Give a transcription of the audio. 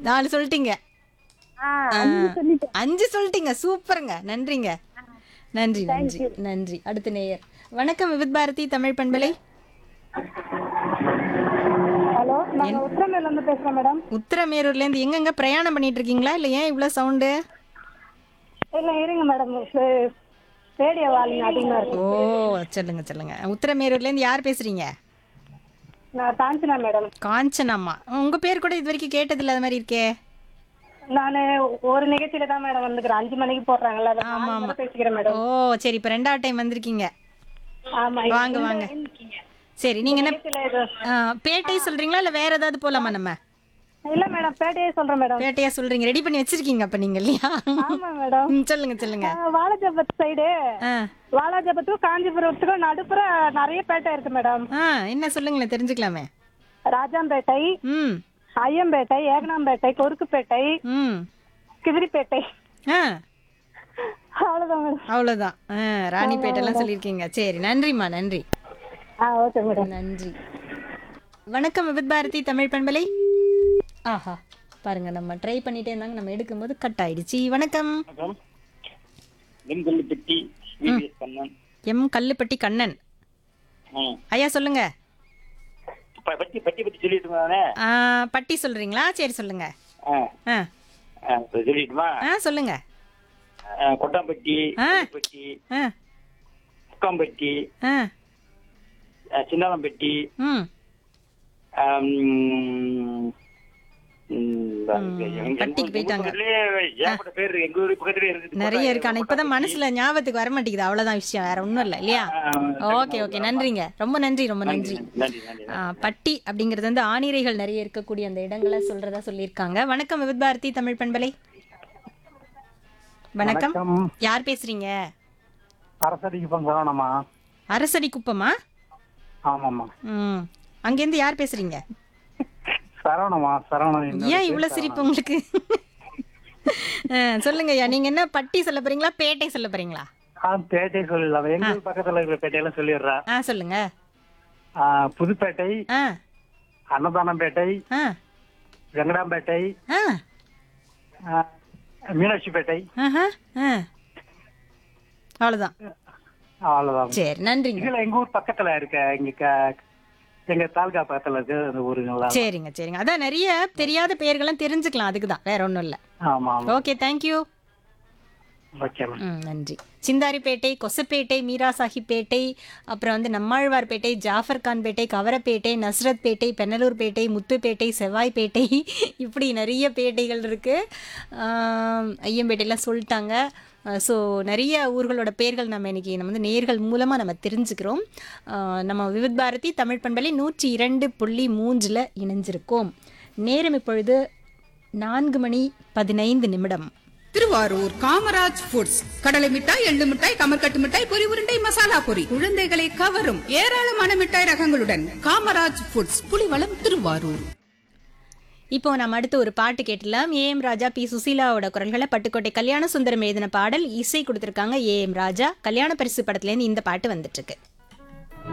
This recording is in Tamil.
நாலு சொல்லிட்டீங்க ஆ ஆ, அஞ்சு சொல்லிட்டேன் அஞ்சு சொல்லிட்டீங்க சூப்பருங்க நன்றிங்க நன்றி நன்றி நன்றி அடுத்த நேயர் வணக்கம் விவித் பாரதி தமிழ் பண்பலை ஹலோ நாங்க உத்தரமேல இருந்து பேசுறோம் மேடம் உத்தரமேரூர்ல இருந்து எங்கெங்க பிரயாணம் பண்ணிட்டு இருக்கீங்களா இல்ல ஏன் இவ்வளவு சவுண்டு இல்ல இருங்க மேடம் ரேடியோ வால்யூம் அதிகமா இருக்கு ஓ சொல்லுங்க சொல்லுங்க உத்தரமேரூர்ல இருந்து யார் பேசுறீங்க நான் காஞ்சனா மேடம் காஞ்சனம்மா உங்க பேர் கூட இது வரைக்கும் கேட்டது இல்லாத மாதிரி இருக்கே நானு ஒரு நிகழ்ச்சியில தான் மேடம் வந்துக்கிறேன் அஞ்சு மணிக்கு போடுறாங்கல்ல அதை ஆமா, நாலு ஆமா. முறை பேசிக்கிறேன் மேடம் ஓ சரி இப்ப ரெண்டாவது டைம் வந்திருக்கீங்க ஆமா வாங்க, இந்த- வாங்க. இந்த- சரி நீங்க என்ன நிகழ்ச்சியில இது- ஆ, பேட்டை சொல்றீங்களா இல்ல வேற ஏதாவது போலாமா நம்ம இல்ல மேடம் பேட்டையே சொல்றேன் மேடம் பேட்டையா சொல்றீங்க ரெடி பண்ணி வச்சிருக்கீங்க அப்ப நீங்க இல்லையா ஆமா மேடம் ம், சொல்லுங்க சொல்லுங்க வாலாஜாபத் சைடு ஆ வாலாஜாபத்துக்கும் காஞ்சிபுரத்துக்கும் நடுப்புற நிறைய பேட்டை இருக்கு மேடம் ஆ என்ன சொல்லுங்களேன் தெரிஞ்சுக்கலாமே ராஜாம்பேட்டை ம் ஐயம்பேட்டை ஏகனாம்பேட்டை கொருக்குப்பேட்டை ம் கிதிரிப்பேட்டை ஆ அவ்வளவுதான் மேடம் அவ்வளோதான் ஆ ராணிப்பேட்டெல்லாம் சொல்லியிருக்கீங்க சரி நன்றிம்மா நன்றி ஆ ஓகே மேடம் நன்றி வணக்கம் விவித் பாரதி தமிழ் பண்பலை ஆஹா பாருங்க நம்ம ட்ரை பண்ணிட்டே இருந்தாங்க நம்ம எடுக்கும்போது கட் ஆயிடுச்சு வணக்கம் வணக்கம் வெண்கல்லுப்பட்டி விவிஎஸ் கண்ணன் எம் கல்லுப்பட்டி கண்ணன் ம். ஐயா சொல்லுங்க ப- பட்டி பட்டி பத்தி சொல்லிட்டு இருந்தானே ஆ, பட்டி சொல்றீங்களா சரி சொல்லுங்க ஆ, ஆ ஆ, இப்ப சொல்லிட்டுமா ஆ சொல்லுங்க ஆ, கொட்டாம்பட்டி ஆ. பட்டி ஆ முக்காம்பட்டி ஆ ஆ, சின்னாலம்பட்டி ம் ஆம், ம், எங்க- எங்க பட்டிக்கு ஊர் போயிட்டாங்க. பக்கத்துலயே ஏகப்பட்ட பேர் இருக்கு. எங்க ஊர் பக்கத்துலயே இருக்குது நிறைய இருக்கு ஆனா இப்பதான் மனசுல ஞாபகத்துக்கு வர மாட்டேங்குது அவ்வளவுதான் விஷயம் வேற ஒண்ணும் இல்ல இல்லையா ஓகே ஓகே நன்றிங்க ரொம்ப நன்றி ரொம்ப நன்றி நன்றி நன்றி ஆ, பட்டி அப்படிங்கிறது வந்து ஆணிரைகள் நிறைய இருக்கக்கூடிய அந்த இடங்களை சொல்றதா சொல்லியிருக்காங்க வணக்கம் விவித் பாரதி தமிழ் பண்பலை வணக்கம் யார் பேசுறீங்க அரசடிக்கு பங்கலாமா அரசடி குப்பமா ஆமாம்மா ம் அங்கேருந்து யார் பேசுறீங்க சரவணமா சரவணன் ஏன் இவ்வளவு சிரிப்பு உங்களுக்கு ஆ, சொல்லுங்க ஐயா நீங்க என்ன பட்டி சொல்ல போறீங்களா பேட்டை சொல்ல போறீங்களா ஆ பேட்டை சொல்லிடலாம் எங்க ஊர் பக்கத்துல இருக்கிற பேட்டையெல்லாம் சொல்லிடுறா ஆ சொல்லுங்க ஆ, புதுப்பேட்டை ஆ அன்னதானம்பேட்டை ஆ வெங்கடாம்பேட்டை ஆ ஆ, மீனாட்சிப்பேட்டை ஆஹா ஆ அவ்வளோதான் அவ்வளவுதான் சரி நன்றிங்க இதுல எங்க ஊர் பக்கத்துல இருக்க எங்க க- எங்க தாலுகா பக்கத்துல இருக்கு அந்த ஊருங்களா சரிங்க சரிங்க அதான் நிறைய தெரியாத பெயர்கள்லாம் தெரிஞ்சுக்கலாம் அதுக்கு தான் வேற ஒன்றும் இல்லை ஆமா ஆமா ஓகே தேங்க்யூ ஓகே ம் நன்றி சிந்தாரிப்பேட்டை கொசப்பேட்டை மீரா சாஹிப்பேட்டை அப்புறம் வந்து நம்மாழ்வார்பேட்டை ஜாஃபர் கான் பேட்டை கவரப்பேட்டை நஸ்ரத் பேட்டை பெண்ணலூர்பேட்டை முத்துப்பேட்டை செவ்வாய்ப்பேட்டை இப்படி நிறைய பேட்டைகள் இருக்குது ஐயம்பேட்டையெல்லாம் சொல்லிட்டாங்க ஸோ நிறைய ஊர்களோட பேர்கள் நம்ம இன்னைக்கு நம்ம வந்து நேர்கள் மூலமாக நம்ம தெரிஞ்சுக்கிறோம் ஆஹ் நம்ம விவித் பாரதி தமிழ் பண்பலை நூற்றி இரண்டு புள்ளி மூன்றில் இணைஞ்சிருக்கோம் நேரம் இப்பொழுது நான்கு மணி பதினைந்து நிமிடம் திருவாரூர் காமராஜ் ஃபுட்ஸ் கடலை மிட்டாய் எள்ளு மிட்டாய் கமர்கட்டு மிட்டாய் பொரி உருண்டை மசாலா பொரி குழந்தைகளை கவரும் ஏராளமான மிட்டாய் ரகங்களுடன் காமராஜ் ஃபுட்ஸ் புலிவளம் திருவாரூர் இப்போ நம்ம அடுத்து ஒரு பாட்டு கேட்டலாம் ஏஎம் ராஜா பி சுசீலாவோட குரல்களை பட்டுக்கோட்டை கல்யாண சுந்தரம் எழுதின பாடல் இசை கொடுத்துருக்காங்க ஏஎம் ராஜா கல்யாண பரிசு படத்துலேருந்து இந்த பாட்டு வந்துட்டு இருக்கு